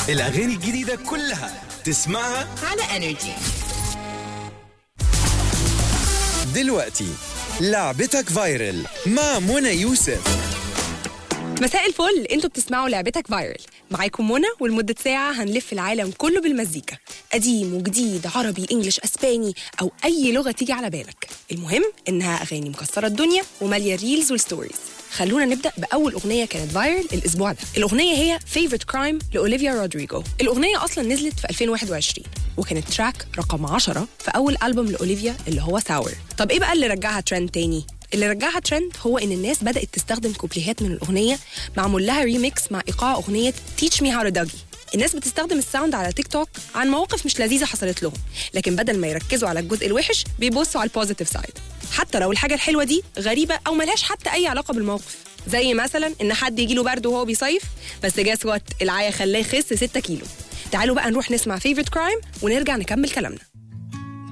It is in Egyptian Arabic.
الأغاني الجديدة كلها تسمعها على انرجي دلوقتي لعبتك فايرل مع منى يوسف مساء الفل انتوا بتسمعوا لعبتك فايرل معاكم منى ولمدة ساعة هنلف العالم كله بالمزيكا قديم وجديد عربي انجلش اسباني او اي لغة تيجي على بالك المهم انها اغاني مكسرة الدنيا ومالية الريلز والستوريز خلونا نبدا باول اغنيه كانت فايرل الاسبوع ده الاغنيه هي فيفورت كرايم لاوليفيا رودريجو الاغنيه اصلا نزلت في 2021 وكانت تراك رقم 10 في اول البوم لاوليفيا اللي هو ساور طب ايه بقى اللي رجعها ترند تاني اللي رجعها ترند هو ان الناس بدات تستخدم كوبليهات من الاغنيه معمول لها ريميكس مع ايقاع اغنيه تيتش مي هاو دوجي الناس بتستخدم الساوند على تيك توك عن مواقف مش لذيذه حصلت لهم لكن بدل ما يركزوا على الجزء الوحش بيبصوا على البوزيتيف سايد حتى لو الحاجه الحلوه دي غريبه او ملهاش حتى اي علاقه بالموقف زي مثلا ان حد يجيله برد وهو بيصيف بس جاس وات العيا خلاه يخس 6 كيلو تعالوا بقى نروح نسمع فيفورت كرايم ونرجع نكمل كلامنا